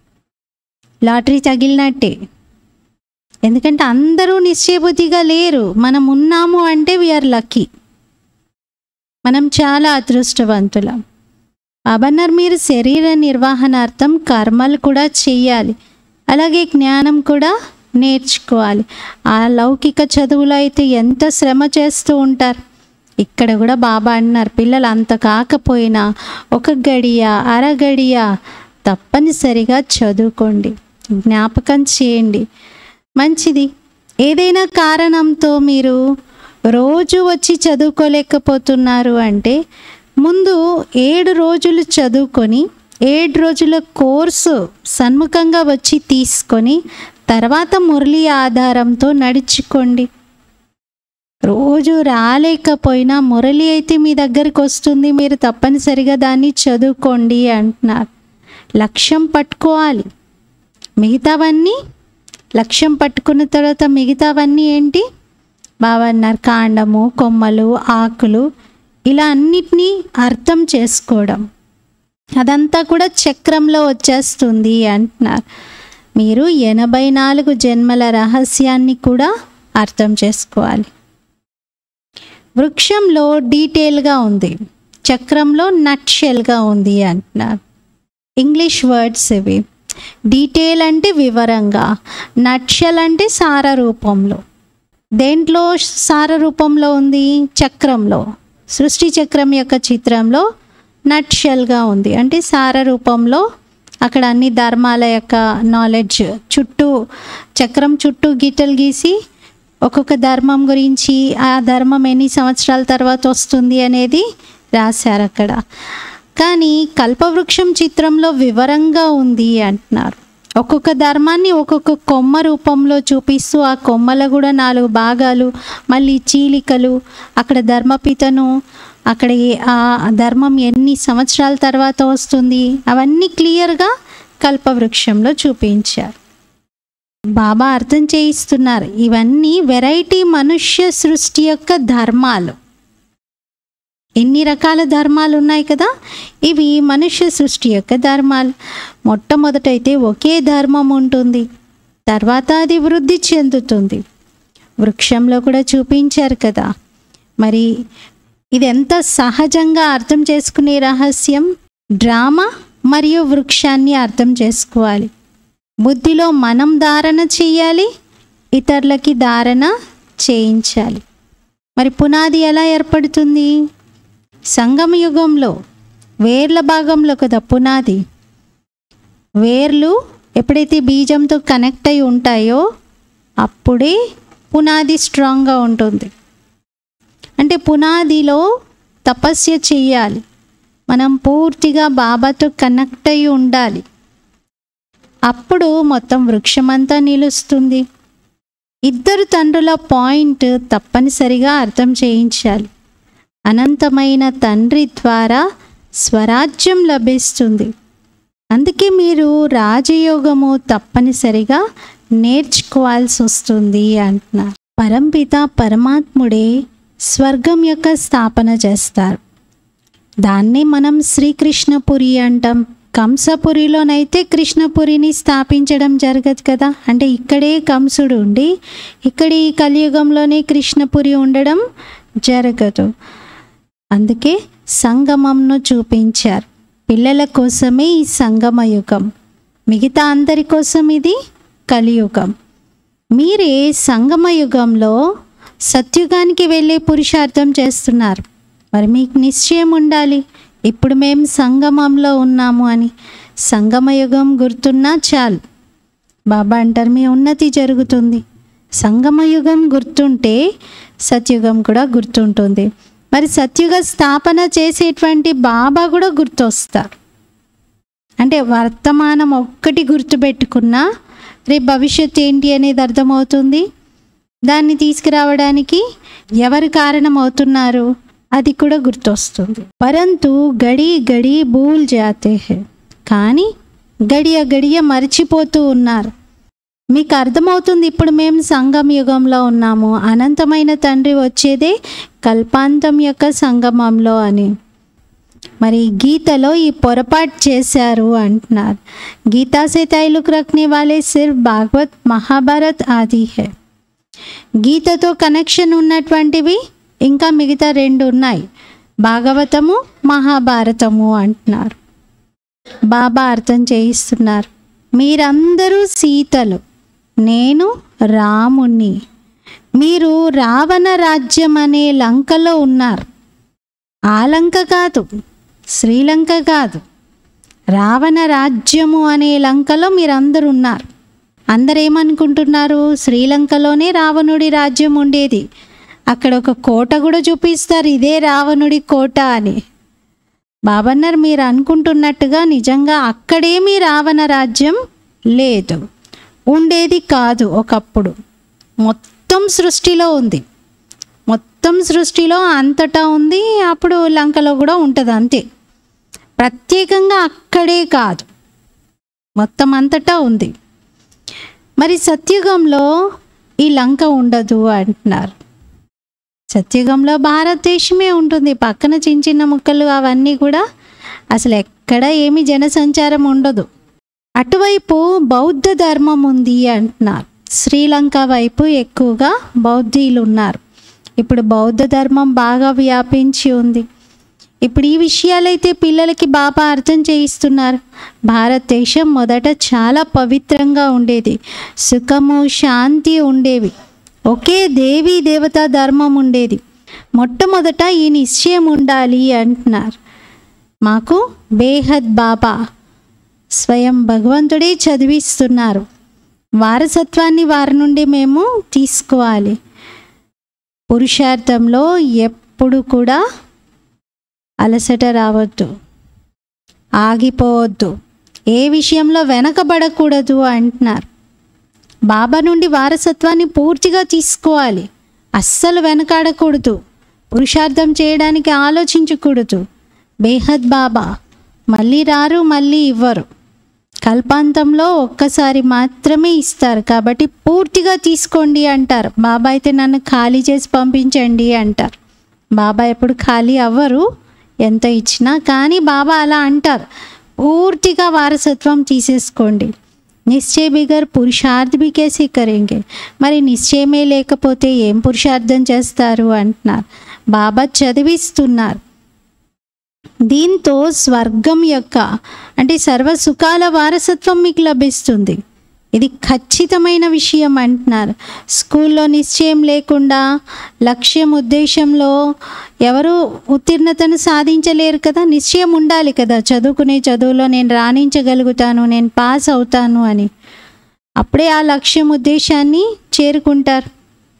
లాటరీ తగిలినట్టే ఎందుకంటే అందరూ నిశ్చయబుద్ధిగా లేరు మనం ఉన్నాము అంటే వీఆర్ లక్కీ మనం చాలా అదృష్టవంతులం బాబన్నారు మీరు శరీర నిర్వహణార్థం కర్మలు కూడా చెయ్యాలి అలాగే జ్ఞానం కూడా నేర్చుకోవాలి ఆ లౌకిక చదువులో అయితే ఎంత శ్రమ చేస్తూ ఉంటారు ఇక్కడ కూడా బాబా అన్నారు పిల్లలు అంత కాకపోయినా ఒక గడియ అరగడియ తప్పనిసరిగా చదువుకోండి జ్ఞాపకం చేయండి మంచిది ఏదైనా కారణంతో మీరు రోజు వచ్చి చదువుకోలేకపోతున్నారు అంటే ముందు ఏడు రోజులు చదువుకొని ఏడు రోజుల కోర్సు సన్ముఖంగా వచ్చి తీసుకొని తర్వాత మురళి ఆధారంతో నడుచుకోండి రోజు రాలేకపోయినా మురళి అయితే మీ దగ్గరికి వస్తుంది మీరు తప్పనిసరిగా దాన్ని చదువుకోండి అంటున్నారు లక్ష్యం పట్టుకోవాలి మిగతావన్నీ లక్ష్యం పట్టుకున్న తర్వాత మిగతావన్నీ ఏంటి బాబా అన్నారు కాండము కొమ్మలు ఆకులు ఇలా అన్నిటినీ అర్థం చేసుకోవడం అదంతా కూడా చక్రంలో వచ్చేస్తుంది అంటున్నారు మీరు ఎనభై నాలుగు జన్మల రహస్యాన్ని కూడా అర్థం చేసుకోవాలి వృక్షంలో డీటెయిల్గా ఉంది చక్రంలో నట్షెల్గా ఉంది అంటున్నారు ఇంగ్లీష్ వర్డ్స్ ఇవి డీటెయిల్ అంటే వివరంగా నట్షల్ అంటే సార రూపంలో దేంట్లో సార రూపంలో ఉంది చక్రంలో సృష్టి చక్రం యొక్క చిత్రంలో నట్షల్గా ఉంది అంటే సార రూపంలో అక్కడ అన్ని ధర్మాల యొక్క నాలెడ్జ్ చుట్టూ చక్రం చుట్టూ గీతలు గీసి ఒక్కొక్క ధర్మం గురించి ఆ ధర్మం ఎన్ని సంవత్సరాల తర్వాత వస్తుంది అనేది రాశారు అక్కడ కానీ కల్పవృక్షం చిత్రంలో వివరంగా ఉంది అంటున్నారు ఒక్కొక్క ధర్మాన్ని ఒక్కొక్క కొమ్మ రూపంలో చూపిస్తూ ఆ కొమ్మల కూడా నాలుగు భాగాలు మళ్ళీ చీలికలు అక్కడ ధర్మపితను అక్కడ ఏ- ఆ ధర్మం ఎన్ని సంవత్సరాల తర్వాత వస్తుంది అవన్నీ క్లియర్గా కల్పవృక్షంలో చూపించారు బాబా అర్థం చేయిస్తున్నారు ఇవన్నీ వెరైటీ మనుష్య సృష్టి యొక్క ధర్మాలు ఎన్ని రకాల ధర్మాలు ఉన్నాయి కదా ఇవి మనుష్య సృష్టి యొక్క ధర్మాలు మొట్టమొదటైతే ఒకే ధర్మం ఉంటుంది తర్వాత అది వృద్ధి చెందుతుంది వృక్షంలో కూడా చూపించారు కదా మరి ఇది ఎంత సహజంగా అర్థం చేసుకునే రహస్యం డ్రామా మరియు వృక్షాన్ని అర్థం చేసుకోవాలి బుద్ధిలో మనం ధారణ చేయాలి ఇతరులకి ధారణ చేయించాలి మరి పునాది ఎలా ఏర్పడుతుంది సంగమ యుగంలో వేర్ల భాగంలో కదా పునాది వేర్లు ఎప్పుడైతే బీజంతో కనెక్ట్ అయి ఉంటాయో అప్పుడే పునాది స్ట్రాంగ్గా ఉంటుంది అంటే పునాదిలో తపస్య చెయ్యాలి మనం పూర్తిగా బాబాతో కనెక్ట్ అయి ఉండాలి అప్పుడు మొత్తం వృక్షమంతా నిలుస్తుంది ఇద్దరు తండ్రుల పాయింట్ తప్పనిసరిగా అర్థం చేయించాలి అనంతమైన తండ్రి ద్వారా స్వరాజ్యం లభిస్తుంది అందుకే మీరు రాజయోగము తప్పనిసరిగా నేర్చుకోవాల్సి వస్తుంది అంటున్నారు పరంపిత పరమాత్ముడే స్వర్గం యొక్క స్థాపన చేస్తారు దాన్నే మనం శ్రీకృష్ణపురి అంటాం కంసపురిలోనైతే కృష్ణపురిని స్థాపించడం జరగదు కదా అంటే ఇక్కడే కంసుడు ఉండి ఇక్కడ ఈ కలియుగంలోనే కృష్ణపురి ఉండడం జరగదు అందుకే సంగమంను చూపించారు పిల్లల కోసమే ఈ సంగమ యుగం మిగతా అందరి కోసం ఇది కలియుగం మీరే సంగమ యుగంలో సత్యుగానికి వెళ్ళే పురుషార్థం చేస్తున్నారు మరి మీకు నిశ్చయం ఉండాలి ఇప్పుడు మేము సంగమంలో ఉన్నాము అని సంగమయుగం గుర్తున్నా చాలు బాబా అంటారు మీ ఉన్నతి జరుగుతుంది సంగమయుగం గుర్తుంటే సత్యుగం కూడా గుర్తుంటుంది మరి సత్యుగ స్థాపన చేసేటువంటి బాబా కూడా గుర్తొస్తారు అంటే వర్తమానం ఒక్కటి గుర్తుపెట్టుకున్నా రేపు భవిష్యత్ ఏంటి అనేది అర్థమవుతుంది దాన్ని తీసుకురావడానికి ఎవరు కారణం అవుతున్నారు అది కూడా గుర్తొస్తుంది పరంతు గడి గడి భూల్ జాతే హే కానీ గడియ గడియ మర్చిపోతూ ఉన్నారు మీకు అర్థమవుతుంది ఇప్పుడు మేము సంగం యుగంలో ఉన్నాము అనంతమైన తండ్రి వచ్చేదే కల్పాంతం యొక్క సంగమంలో అని మరి గీతలో ఈ పొరపాటు చేశారు అంటున్నారు గీతా సే తైలుక్ రఖనే వాలే సిర్ఫ్ భాగవత్ మహాభారత్ ఆది హే గీతతో కనెక్షన్ ఉన్నటువంటివి ఇంకా మిగతా రెండు ఉన్నాయి భాగవతము మహాభారతము అంటున్నారు బాబా అర్థం చేయిస్తున్నారు మీరందరూ సీతలు నేను రాముణ్ణి మీరు రావణ రాజ్యం అనే లంకలో ఉన్నారు ఆ లంక కాదు శ్రీలంక కాదు రావణ రాజ్యము అనే లంకలో మీరందరూ ఉన్నారు అందరు ఏమనుకుంటున్నారు శ్రీలంకలోనే రావణుడి రాజ్యం ఉండేది అక్కడ ఒక కోట కూడా చూపిస్తారు ఇదే రావణుడి కోట అని బాబన్నారు మీరు అనుకుంటున్నట్టుగా నిజంగా అక్కడేమీ రావణ రాజ్యం లేదు ఉండేది కాదు ఒకప్పుడు మొత్తం సృష్టిలో ఉంది మొత్తం సృష్టిలో అంతటా ఉంది అప్పుడు లంకలో కూడా ఉంటుంది అంతే ప్రత్యేకంగా అక్కడే కాదు మొత్తం అంతటా ఉంది మరి సత్యుగంలో ఈ లంక ఉండదు అంటున్నారు సత్యుగంలో భారతదేశమే ఉంటుంది పక్కన చిన్న చిన్న ముక్కలు అవన్నీ కూడా అసలు ఎక్కడ ఏమి జనసంచారం ఉండదు అటువైపు బౌద్ధ ధర్మం ఉంది అంటున్నారు శ్రీలంక వైపు ఎక్కువగా బౌద్ధీలు ఉన్నారు ఇప్పుడు బౌద్ధ ధర్మం బాగా వ్యాపించి ఉంది ఇప్పుడు ఈ విషయాలైతే పిల్లలకి బాబా అర్థం చేయిస్తున్నారు భారతదేశం మొదట చాలా పవిత్రంగా ఉండేది సుఖము శాంతి ఉండేవి ఒకే దేవీ దేవతా ధర్మం ఉండేది మొట్టమొదట ఈ నిశ్చయం ఉండాలి అంటున్నారు మాకు బేహద్ బాబా స్వయం భగవంతుడే చదివిస్తున్నారు వారసత్వాన్ని వారి నుండి మేము తీసుకోవాలి పురుషార్థంలో ఎప్పుడు కూడా అలసట రావద్దు ఆగిపోవద్దు ఏ విషయంలో వెనకబడకూడదు అంటున్నారు బాబా నుండి వారసత్వాన్ని పూర్తిగా తీసుకోవాలి అస్సలు వెనకాడకూడదు పురుషార్థం చేయడానికి ఆలోచించకూడదు బేహద్ బాబా మళ్ళీ రారు మళ్ళీ ఇవ్వరు కల్పాంతంలో ఒక్కసారి మాత్రమే ఇస్తారు కాబట్టి పూర్తిగా తీసుకోండి అంటారు బాబా అయితే నన్ను ఖాళీ చేసి పంపించండి అంటారు బాబా ఎప్పుడు ఖాళీ అవ్వరు ఎంత ఇచ్చినా కానీ బాబా అలా అంటారు పూర్తిగా వారసత్వం తీసేసుకోండి నిశ్చయ బిగర్ పురుషార్థ బి కేసే కరేంగే మరి నిశ్చయమే లేకపోతే ఏం పురుషార్థం చేస్తారు అంటున్నారు బాబా చదివిస్తున్నారు దీంతో స్వర్గం యొక్క అంటే సర్వ సుఖాల వారసత్వం మీకు లభిస్తుంది ఇది ఖచ్చితమైన విషయం అంటున్నారు స్కూల్లో నిశ్చయం లేకుండా లక్ష్యం ఉద్దేశంలో ఎవరు ఉత్తీర్ణతను సాధించలేరు కదా నిశ్చయం ఉండాలి కదా చదువుకునే చదువులో నేను రాణించగలుగుతాను నేను పాస్ అవుతాను అని అప్పుడే ఆ లక్ష్యం ఉద్దేశాన్ని చేరుకుంటారు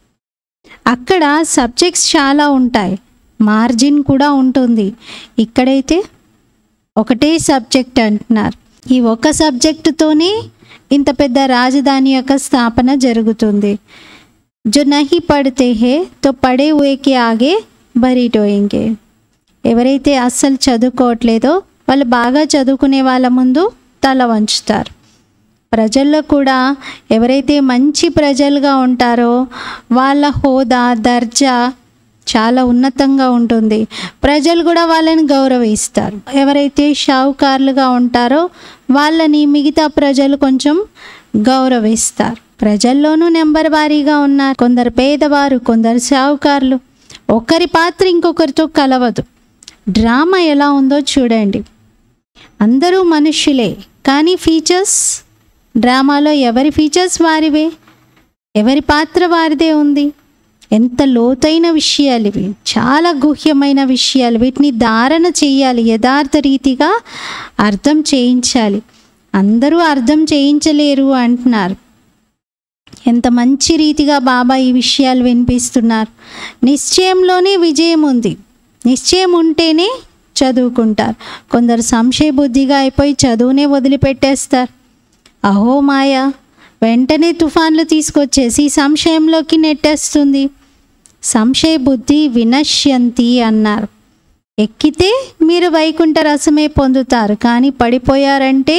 అక్కడ సబ్జెక్ట్స్ చాలా ఉంటాయి మార్జిన్ కూడా ఉంటుంది ఇక్కడైతే ఒకటే సబ్జెక్ట్ అంటున్నారు ఈ ఒక సబ్జెక్టుతోనే ఇంత పెద్ద రాజధాని యొక్క స్థాపన జరుగుతుంది జో నహి పడితే హే తో పడే హుయేకి ఆగే బరిటోయింగే ఎవరైతే అస్సలు చదువుకోవట్లేదో వాళ్ళు బాగా చదువుకునే వాళ్ళ ముందు తల వంచుతారు ప్రజల్లో కూడా ఎవరైతే మంచి ప్రజలుగా ఉంటారో వాళ్ళ హోదా దర్జా చాలా ఉన్నతంగా ఉంటుంది ప్రజలు కూడా వాళ్ళని గౌరవిస్తారు ఎవరైతే షావుకారులుగా ఉంటారో వాళ్ళని మిగతా ప్రజలు కొంచెం గౌరవిస్తారు ప్రజల్లోనూ నెంబర్ వారీగా ఉన్నారు కొందరు పేదవారు కొందరు షావుకారులు ఒకరి పాత్ర ఇంకొకరితో కలవదు డ్రామా ఎలా ఉందో చూడండి అందరూ మనుషులే కానీ ఫీచర్స్ డ్రామాలో ఎవరి ఫీచర్స్ వారివే ఎవరి పాత్ర వారిదే ఉంది ఎంత లోతైన విషయాలు ఇవి చాలా గుహ్యమైన విషయాలు వీటిని ధారణ చేయాలి యథార్థ రీతిగా అర్థం చేయించాలి అందరూ అర్థం చేయించలేరు అంటున్నారు ఎంత మంచి రీతిగా బాబా ఈ విషయాలు వినిపిస్తున్నారు నిశ్చయంలోనే విజయం ఉంది నిశ్చయం ఉంటేనే చదువుకుంటారు కొందరు సంశయ బుద్ధిగా అయిపోయి చదువునే వదిలిపెట్టేస్తారు అహో మాయ వెంటనే తుఫాన్లు తీసుకొచ్చేసి సంశయంలోకి నెట్టేస్తుంది సంశయ బుద్ధి వినశ్యంతి అన్నారు ఎక్కితే మీరు వైకుంఠ రసమే పొందుతారు కానీ పడిపోయారంటే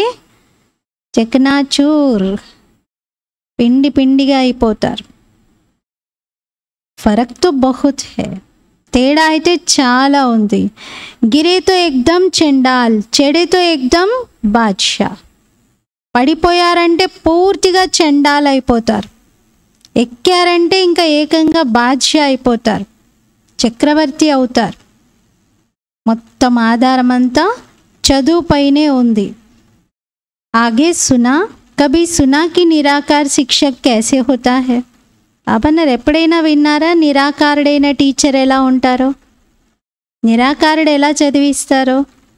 చెక్నాచూర్ పిండి పిండిగా అయిపోతారు ఫరక్ తో బహుత్ హే తేడా అయితే చాలా ఉంది గిరేతో ఎక్దమ్ చెండాల్ చెడేతో ఎక్దమ్ బాద్షా పడిపోయారంటే పూర్తిగా చెండాలు అయిపోతారు ఎక్కారంటే ఇంకా ఏకంగా బాద్షా అయిపోతారు చక్రవర్తి అవుతారు మొత్తం ఆధారం అంతా చదువుపైనే ఉంది ఆగే సునా కభీ సునా కి నిరాకార్ శిక్షక్ कैसे होता है అబన్నారు ఎప్పుడైనా విన్నారా నిరాకారుడైన టీచర్ ఎలా ఉంటారో నిరాకారుడు ఎలా చదివిస్తారో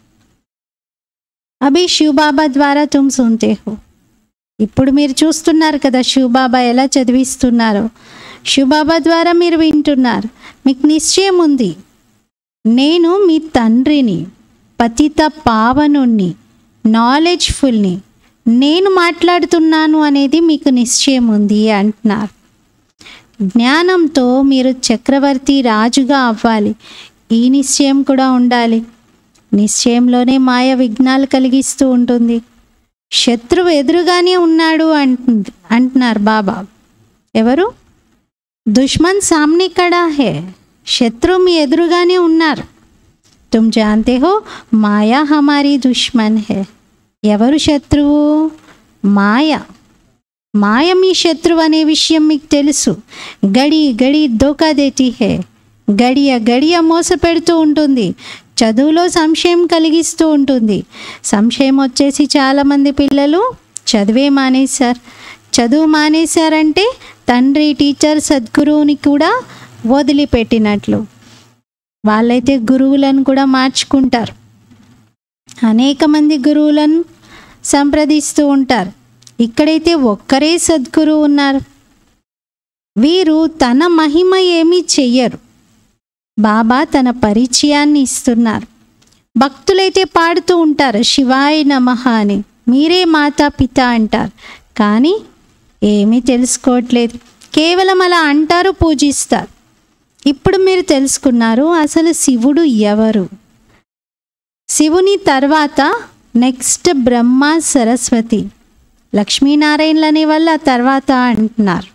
అభి శివబాబా ద్వారా తుమ్ సున్తే హో ఇప్పుడు మీరు చూస్తున్నారు కదా శివబాబా ఎలా చదివిస్తున్నారో శివబాబా ద్వారా మీరు వింటున్నారు మీకు నిశ్చయం ఉంది నేను మీ తండ్రిని పతిత పావనుణ్ణి నాలెడ్జ్ఫుల్ని నేను మాట్లాడుతున్నాను అనేది మీకు నిశ్చయం ఉంది అంటున్నారు జ్ఞానంతో మీరు చక్రవర్తి రాజుగా అవ్వాలి ఈ నిశ్చయం కూడా ఉండాలి నిశ్చయంలోనే మాయ విఘ్నాలు కలిగిస్తూ ఉంటుంది శత్రువు ఎదురుగానే ఉన్నాడు అంటుంది అంటున్నారు బాబా ఎవరు దుష్మన్ సామ్నే కడా హే శత్రువు మీ ఎదురుగానే ఉన్నారు తుమ్ జాంతే హో మాయా హమారీ దుష్మన్ హే ఎవరు శత్రువు మాయ మాయ మీ శత్రువు అనే విషయం మీకు తెలుసు గడి గడి దోకా దేతి హే గడియ గడియ మోసపెడుతూ ఉంటుంది చదువులో సంశయం కలిగిస్తూ ఉంటుంది సంశయం వచ్చేసి చాలామంది పిల్లలు చదివే మానేశారు చదువు మానేశారంటే తండ్రి టీచర్ సద్గురువుని కూడా వదిలిపెట్టినట్లు వాళ్ళైతే గురువులను కూడా మార్చుకుంటారు అనేక మంది గురువులను సంప్రదిస్తూ ఉంటారు ఇక్కడైతే ఒక్కరే సద్గురువు ఉన్నారు వీరు తన మహిమ ఏమీ చెయ్యరు బాబా తన పరిచయాన్ని ఇస్తున్నారు భక్తులైతే పాడుతూ ఉంటారు శివాయ నమః అని మీరే మాతా పిత అంటారు కానీ ఏమీ తెలుసుకోవట్లేదు కేవలం అలా అంటారు పూజిస్తారు ఇప్పుడు మీరు తెలుసుకున్నారు అసలు శివుడు ఎవరు శివుని తర్వాత నెక్స్ట్ బ్రహ్మ సరస్వతి లక్ష్మీనారాయణలు అనే వాళ్ళు ఆ తర్వాత అంటున్నారు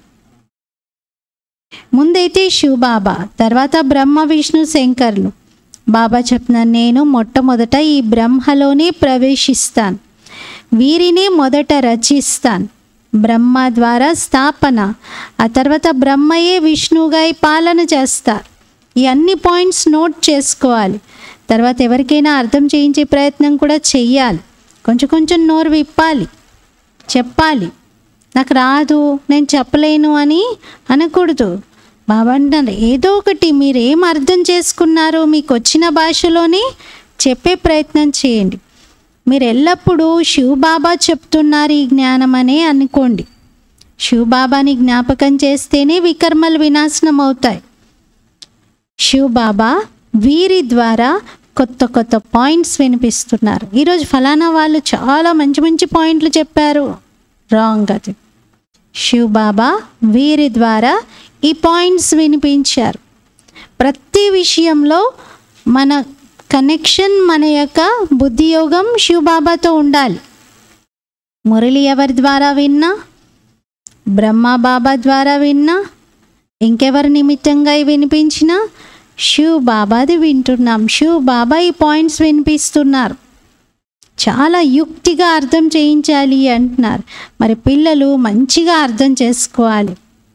ముందైతే శివబాబా తర్వాత బ్రహ్మ విష్ణు శంకర్లు బాబా చెప్తున్నారు నేను మొట్టమొదట ఈ బ్రహ్మలోనే ప్రవేశిస్తాను వీరిని మొదట రచిస్తాను బ్రహ్మ ద్వారా స్థాపన ఆ తర్వాత బ్రహ్మయే విష్ణువుగా ఈ పాలన చేస్తారు ఈ అన్ని పాయింట్స్ నోట్ చేసుకోవాలి తర్వాత ఎవరికైనా అర్థం చేయించే ప్రయత్నం కూడా చెయ్యాలి కొంచెం కొంచెం నోరు విప్పాలి చెప్పాలి నాకు రాదు నేను చెప్పలేను అని అనకూడదు బాబా అంటున్నారు ఏదో ఒకటి మీరు ఏం అర్థం చేసుకున్నారో మీకు వచ్చిన భాషలోనే చెప్పే ప్రయత్నం చేయండి మీరు ఎల్లప్పుడూ శివ్ బాబా చెప్తున్నారు ఈ జ్ఞానం అనే అనుకోండి శివ్ బాబాని జ్ఞాపకం చేస్తేనే వికర్మలు వినాశనం అవుతాయి శివ్ బాబా వీరి ద్వారా కొత్త కొత్త పాయింట్స్ వినిపిస్తున్నారు ఈరోజు ఫలానా వాళ్ళు చాలా మంచి మంచి పాయింట్లు చెప్పారు రాంగ్ అది శివ్ బాబా వీరి ద్వారా ఈ పాయింట్స్ వినిపించారు ప్రతి విషయంలో మన కనెక్షన్ మన యొక్క బుద్ధియోగం శివ్ బాబాతో ఉండాలి మురళి ఎవరి ద్వారా విన్నా బ్రహ్మ బాబా ద్వారా విన్నా ఇంకెవరి నిమిత్తంగా ఇవి వినిపించినా శివ్ బాబాది వింటున్నాం శివ్ బాబా ఈ పాయింట్స్ వినిపిస్తున్నారు చాలా యుక్తిగా అర్థం చేయించాలి అంటున్నారు మరి పిల్లలు మంచిగా అర్థం చేసుకోవాలి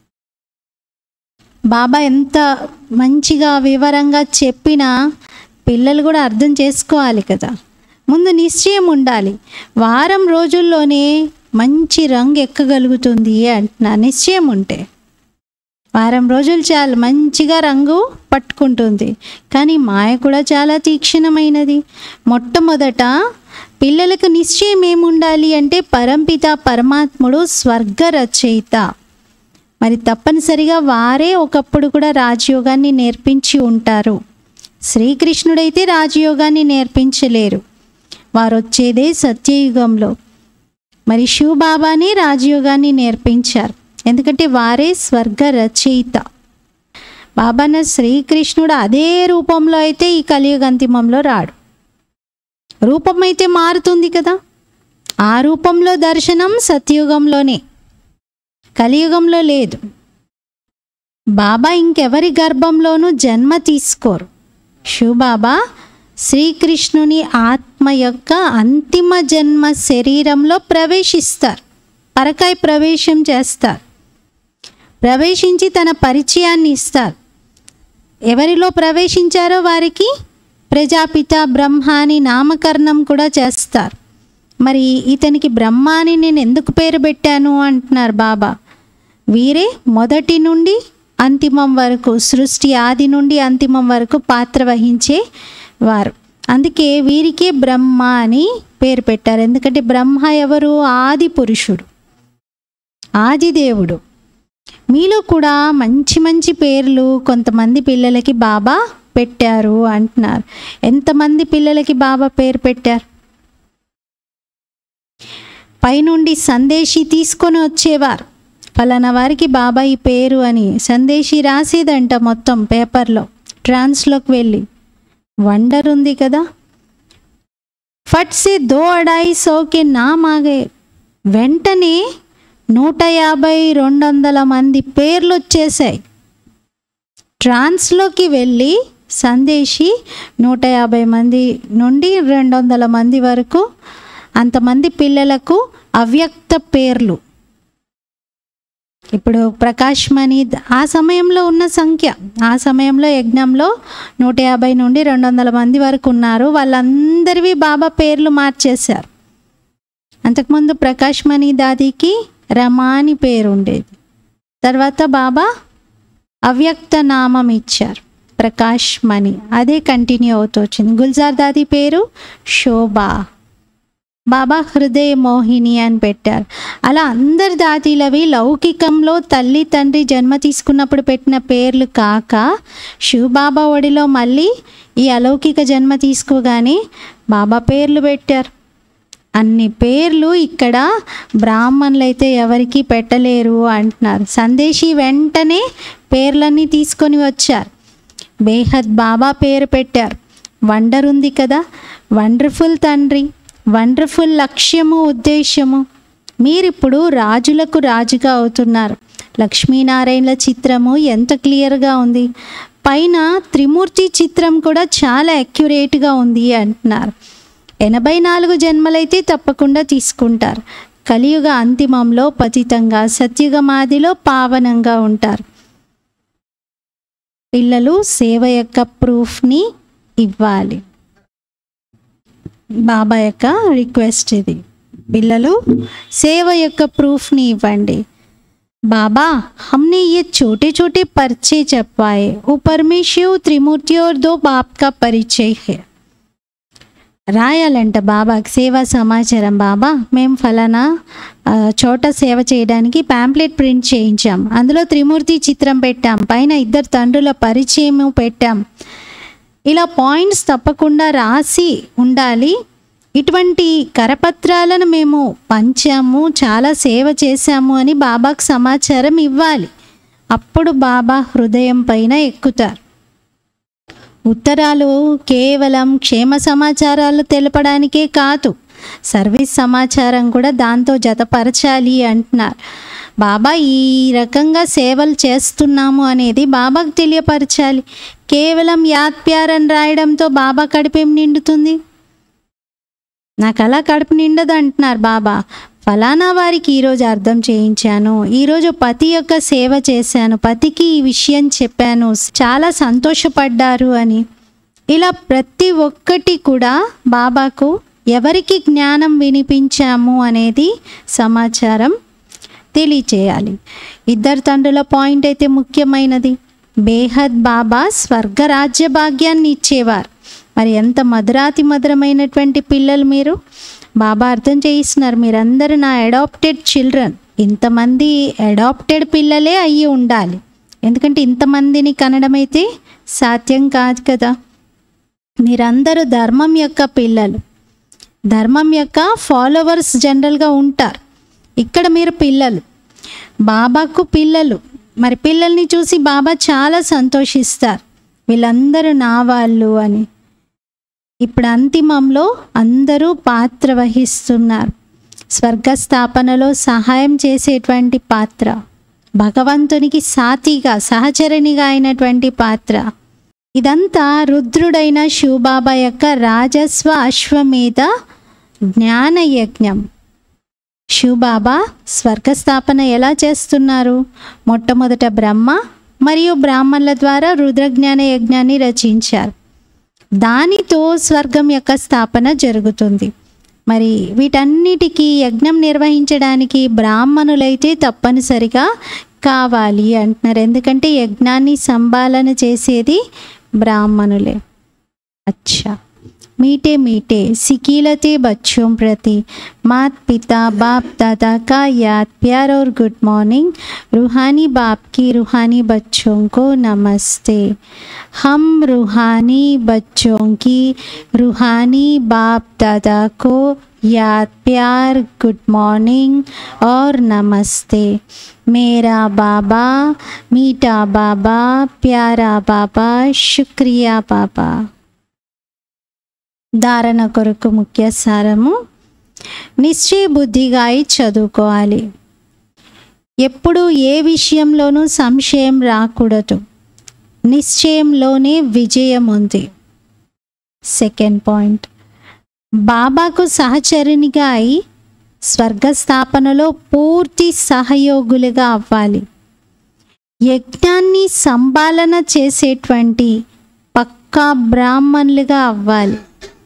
బాబా ఎంత మంచిగా వివరంగా చెప్పినా పిల్లలు కూడా అర్థం చేసుకోవాలి కదా ముందు నిశ్చయం ఉండాలి వారం రోజుల్లోనే మంచి రంగు ఎక్కగలుగుతుంది అంటున్నా నిశ్చయం ఉంటే వారం రోజులు చాలు మంచిగా రంగు పట్టుకుంటుంది కానీ మాయ కూడా చాలా తీక్షణమైనది మొట్టమొదట పిల్లలకు నిశ్చయం ఏముండాలి అంటే పరంపిత పరమాత్ముడు స్వర్గ రచయిత మరి తప్పనిసరిగా వారే ఒకప్పుడు కూడా రాజయోగాన్ని నేర్పించి ఉంటారు శ్రీకృష్ణుడైతే రాజయోగాన్ని నేర్పించలేరు వారు వచ్చేదే సత్యయుగంలో మరి శివ్ బాబానే రాజయోగాన్ని నేర్పించారు ఎందుకంటే వారే స్వర్గ రచయిత బాబాన శ్రీకృష్ణుడు అదే రూపంలో అయితే ఈ కలియుగ అంతిమంలో రాడు రూపం అయితే మారుతుంది కదా ఆ రూపంలో దర్శనం సత్యుగంలోనే కలియుగంలో లేదు బాబా ఇంకెవరి గర్భంలోనూ జన్మ తీసుకోరు శివబాబా శ్రీకృష్ణుని ఆత్మ యొక్క అంతిమ జన్మ శరీరంలో ప్రవేశిస్తారు పరకాయ ప్రవేశం చేస్తారు ప్రవేశించి తన పరిచయాన్ని ఇస్తారు ఎవరిలో ప్రవేశించారో వారికి ప్రజాపిత బ్రహ్మ అని నామకరణం కూడా చేస్తారు మరి ఇతనికి బ్రహ్మ అని నేను ఎందుకు పేరు పెట్టాను అంటున్నారు బాబా వీరే మొదటి నుండి అంతిమం వరకు సృష్టి ఆది నుండి అంతిమం వరకు పాత్ర వహించే వారు అందుకే వీరికే బ్రహ్మ అని పేరు పెట్టారు ఎందుకంటే బ్రహ్మ ఎవరు ఆది పురుషుడు ఆది దేవుడు మీలో కూడా మంచి మంచి పేర్లు కొంతమంది పిల్లలకి బాబా పెట్టారు అంటున్నారు ఎంతమంది పిల్లలకి బాబా పేరు పెట్టారు పైనుండి సందేశి తీసుకొని వచ్చేవారు ఫలానా వారికి బాబా ఈ పేరు అని సందేశి రాసేదంట మొత్తం పేపర్లో ట్రాన్స్లోకి వెళ్ళి వండర్ ఉంది కదా ఫట్ సే దో అడాయి సోకే నా మాగే వెంటనే నూట యాభై రెండు వందల మంది పేర్లు వచ్చేసాయి ట్రాన్స్లోకి వెళ్ళి సందేశి నూట యాభై మంది నుండి రెండు వందల మంది వరకు అంతమంది పిల్లలకు అవ్యక్త పేర్లు ఇప్పుడు ప్రకాష్ మణి ఆ సమయంలో ఉన్న సంఖ్య ఆ సమయంలో యజ్ఞంలో నూట యాభై నుండి రెండు వందల మంది వరకు ఉన్నారు వాళ్ళందరివి బాబా పేర్లు మార్చేశారు అంతకుముందు ప్రకాష్ మణి దాదికి రమా అని పేరు ఉండేది తర్వాత బాబా అవ్యక్త నామం ఇచ్చారు ప్రకాష్ మణి అదే కంటిన్యూ అవుతూ వచ్చింది గుల్జార్ దాది పేరు శోభా బాబా హృదయ మోహిని అని పెట్టారు అలా అందరి దాతీలవి లౌకికంలో తల్లి తండ్రి జన్మ తీసుకున్నప్పుడు పెట్టిన పేర్లు కాక శివబాబా ఒడిలో మళ్ళీ ఈ అలౌకిక జన్మ తీసుకోగానే బాబా పేర్లు పెట్టారు అన్ని పేర్లు ఇక్కడ బ్రాహ్మణులు అయితే ఎవరికి పెట్టలేరు అంటున్నారు సందేశి వెంటనే పేర్లన్నీ తీసుకొని వచ్చారు బేహద్ బాబా పేరు పెట్టారు వండర్ ఉంది కదా వండర్ఫుల్ తండ్రి వండర్ఫుల్ లక్ష్యము ఉద్దేశము మీరిప్పుడు రాజులకు రాజుగా అవుతున్నారు లక్ష్మీనారాయణల చిత్రము ఎంత క్లియర్గా ఉంది పైన త్రిమూర్తి చిత్రం కూడా చాలా అక్యురేట్గా ఉంది అంటున్నారు ఎనభై నాలుగు జన్మలైతే తప్పకుండా తీసుకుంటారు కలియుగ అంతిమంలో పతితంగా సత్యుగమాదిలో పావనంగా ఉంటారు పిల్లలు సేవ యొక్క ప్రూఫ్ని ఇవ్వాలి బాబా యొక్క రిక్వెస్ట్ ఇది పిల్లలు సేవ యొక్క ప్రూఫ్ని ఇవ్వండి बाबा हमने ये छोटे छोटे पर्चे छपवाए ऊपर में शिव त्रिमूर्ति और दो बाप का परिचय है రాయాలంట బాబాకి సేవా సమాచారం బాబా మేము ఫలానా ఆ, చోట సేవ చేయడానికి ప్యాంప్లెట్ ప్రింట్ చేయించాం అందులో త్రిమూర్తి చిత్రం పెట్టాం పైన ఇద్దరు తండ్రుల పరిచయం పెట్టాం ఇలా పాయింట్స్ తప్పకుండా రాసి ఉండాలి ఇటువంటి కరపత్రాలను మేము పంచాము చాలా సేవ చేశాము అని బాబాకు సమాచారం ఇవ్వాలి అప్పుడు బాబా హృదయం పైన ఎక్కుతారు ఉత్తరాలు కేవలం క్షేమ సమాచారాలు తెలపడానికే కాదు సర్వీస్ సమాచారం కూడా దాంతో జతపరచాలి అంటున్నారు బాబా ఈ రకంగా సేవలు చేస్తున్నాము అనేది బాబాకు తెలియపరచాలి కేవలం యాద్ ప్యార్ అని రాయడంతో బాబా కడిపేం నిండుతుంది నాకు అలా కడుపు నిండదు అంటున్నారు బాబా ఫలానా వారికి ఈరోజు అర్థం చేయించాను ఈరోజు పతి యొక్క సేవ చేశాను పతికి ఈ విషయం చెప్పాను చాలా సంతోషపడ్డారు అని ఇలా ప్రతి ఒక్కటి కూడా బాబాకు ఎవరికి జ్ఞానం వినిపించాము అనేది సమాచారం తెలియచేయాలి ఇద్దరు తండ్రుల పాయింట్ అయితే ముఖ్యమైనది బేహద్ బాబా స్వర్గ రాజ్య భాగ్యాన్ని ఇచ్చేవారు మరి ఎంత మధురాతి మధురమైనటువంటి పిల్లలు మీరు బాబా అర్థం చేయిస్తున్నారు మీరందరూ నా అడాప్టెడ్ చిల్డ్రన్ ఇంతమంది అడాప్టెడ్ పిల్లలే అయ్యి ఉండాలి ఎందుకంటే ఇంతమందిని కనడం అయితే సాధ్యం కాదు కదా మీరందరూ ధర్మం యొక్క పిల్లలు ధర్మం యొక్క ఫాలోవర్స్ జనరల్గా ఉంటారు ఇక్కడ మీరు పిల్లలు బాబాకు పిల్లలు మరి పిల్లల్ని చూసి బాబా చాలా సంతోషిస్తారు వీళ్ళందరూ నా వాళ్ళు అని ఇప్పుడు అంతిమంలో అందరూ పాత్ర వహిస్తున్నారు స్వర్గస్థాపనలో సహాయం చేసేటువంటి పాత్ర భగవంతునికి సాతిగా సహచరణిగా అయినటువంటి పాత్ర ఇదంతా రుద్రుడైన శివబాబా యొక్క రాజస్వ అశ్వమేధ జ్ఞాన యజ్ఞం శివబాబా స్వర్గస్థాపన ఎలా చేస్తున్నారు మొట్టమొదట బ్రహ్మ మరియు బ్రాహ్మణుల ద్వారా రుద్రజ్ఞాన యజ్ఞాన్ని రచించారు దానితో స్వర్గం యొక్క స్థాపన జరుగుతుంది మరి వీటన్నిటికీ యజ్ఞం నిర్వహించడానికి బ్రాహ్మణులైతే తప్పనిసరిగా కావాలి అంటున్నారు ఎందుకంటే యజ్ఞాన్ని సంపాలన చేసేది బ్రాహ్మణులే అచ్చా मीठे मीठे सिकीलते बच्चों प्रति मात पिता बाप दादा का याद प्यार और गुड मॉर्निंग रूहानी बाप की रूहानी बच्चों को नमस्ते हम रूहानी बच्चों की रूहानी बाप दादा को याद प्यार गुड मॉर्निंग और नमस्ते मेरा बाबा मीठा बाबा प्यारा बाबा शुक्रिया बाबा ధారణ కొరకు ముఖ్య సారము నిశ్చయ బుద్ధిగా అయి చదువుకోవాలి ఎప్పుడు ఏ విషయంలోనూ సంశయం రాకూడదు నిశ్చయంలోనే విజయం ఉంది సెకండ్ పాయింట్ బాబాకు సహచరునిగా అయి స్వర్గస్థాపనలో పూర్తి సహయోగులుగా అవ్వాలి యజ్ఞాన్ని సంపాలన చేసేటువంటి పక్కా బ్రాహ్మణులుగా అవ్వాలి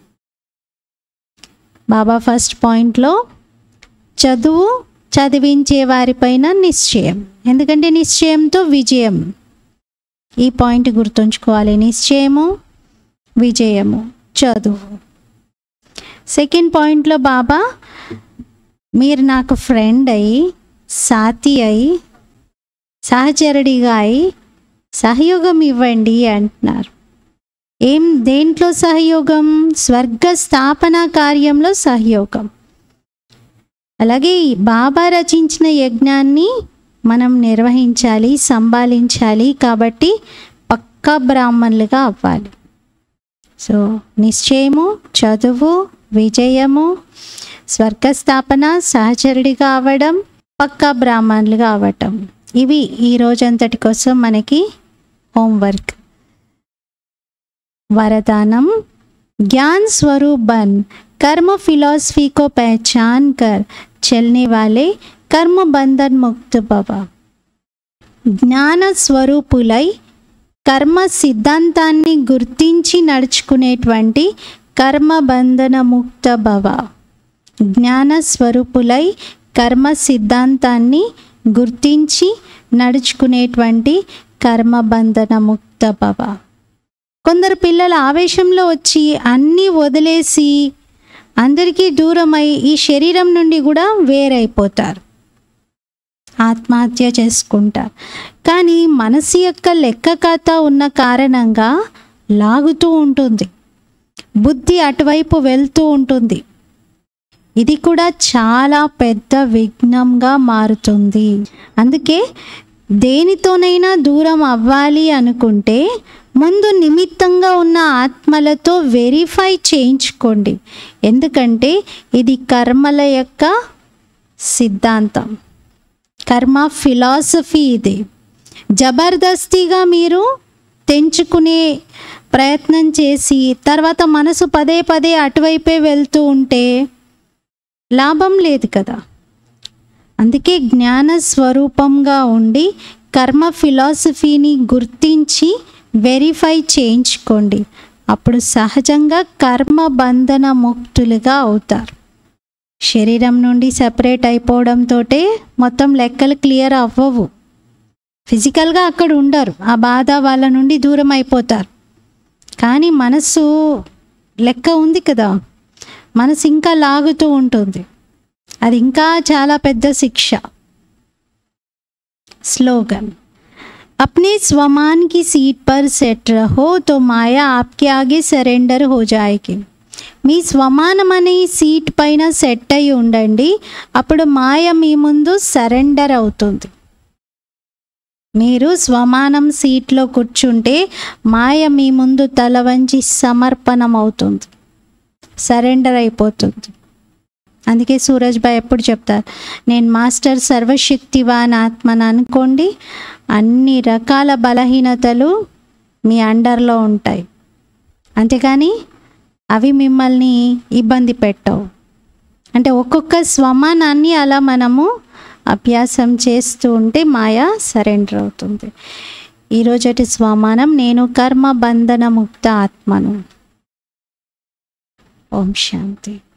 బాబా ఫస్ట్ పాయింట్లో చదువు చదివించే వారిపైన నిశ్చయం ఎందుకంటే నిశ్చయంతో విజయం ఈ పాయింట్ గుర్తుంచుకోవాలి నిశ్చయము విజయము చదువు సెకండ్ పాయింట్లో బాబా మీరు నాకు ఫ్రెండ్ అయి సాతి అయి సహచరుడిగా అయి సహయోగం ఇవ్వండి అంటున్నారు ఏం దేంట్లో సహయోగం స్వర్గ స్థాపన కార్యంలో సహయోగం అలాగే బాబా రచించిన యజ్ఞాన్ని మనం నిర్వహించాలి సంభాలించాలి కాబట్టి పక్కా బ్రాహ్మణులుగా అవ్వాలి సో నిశ్చయము చదువు విజయము స్వర్గస్థాపన సహచరుడిగా అవ్వడం పక్కా బ్రాహ్మణులుగా అవ్వటం ఇవి ఈ రోజంతటి కోసం మనకి होमवर्क वरदानम ज्ञान स्वरूप बन कर्म फिलॉसफी को पहचान कर चलने वाले कर्म बंधन मुक्त भव జ్ఞాన స్వరూపులై కర్మ సిద్ధాంతాన్ని గుర్తించి నడుచుకునేటువంటి కర్మబంధన ముక్త భవ జ్ఞాన స్వరూపులై కర్మ సిద్ధాంతాన్ని గుర్తించి నడుచుకునేటువంటి కర్మబంధన ముక్త భవ కొందరు పిల్లలు ఆవేశంలో వచ్చి అన్నీ వదిలేసి అందరికీ దూరమై ఈ శరీరం నుండి కూడా వేరైపోతారు ఆత్మహత్య చేసుకుంటారు కానీ మనసు యొక్క లెక్క కథ ఉన్న కారణంగా లాగుతూ ఉంటుంది బుద్ధి అటువైపు వెళ్తూ ఉంటుంది ఇది కూడా చాలా పెద్ద విఘ్నంగా మారుతుంది అందుకే దేనితోనైనా దూరం అవ్వాలి అనుకుంటే ముందు నిమిత్తంగా ఉన్న ఆత్మలతో వెరిఫై చేయించుకోండి ఎందుకంటే ఇది కర్మల యొక్క సిద్ధాంతం కర్మ ఫిలాసఫీ ఇది జబర్దస్తిగా మీరు తెంచుకునే ప్రయత్నం చేసి తర్వాత మనసు పదే పదే అటువైపే వెళ్తూ ఉంటే లాభం లేదు కదా అందుకే జ్ఞాన స్వరూపంగా ఉండి కర్మ ఫిలాసఫీని గుర్తించి వెరిఫై చేయించుకోండి అప్పుడు సహజంగా కర్మ బంధన ముక్తులుగా అవుతారు శరీరం నుండి సెపరేట్ అయిపోవడంతో మొత్తం లెక్కలు క్లియర్ అవ్వవు ఫిజికల్గా అక్కడ ఉండరు ఆ బాధ వాళ్ళ నుండి దూరం అయిపోతారు కానీ మనసు లెక్క ఉంది కదా మనసు ఇంకా లాగుతూ ఉంటుంది అది ఇంకా చాలా పెద్ద శిక్ష స్లోగన్ अपने स्वमान की सीट पर सेट रहो तो माया आपके आगे सरेंडर हो जाएगी మీ స్వమానం అనే ఈ సీట్ పైన సెట్ అయి ఉండండి అప్పుడు మాయ మీ ముందు సరెండర్ అవుతుంది మీరు స్వమానం సీట్లో కూర్చుంటే మాయ మీ ముందు తల వంచి సమర్పణం అవుతుంది సరెండర్ అయిపోతుంది అందుకే సూరజ్ భాయ్ ఎప్పుడు చెప్తారు నేను మాస్టర్ సర్వశక్తివాన్ ఆత్మని అనుకోండి అన్ని రకాల బలహీనతలు మీ అండర్లో ఉంటాయి అంతేకాని అవి మిమ్మల్ని ఇబ్బంది పెట్టవు అంటే ఒక్కొక్క స్వమానాన్ని అలా మనము అభ్యాసం చేస్తూ ఉంటే మాయ సరెండర్ అవుతుంది ఈరోజటి స్వమానం నేను కర్మ బంధన ముక్త ఆత్మను ఓం శాంతి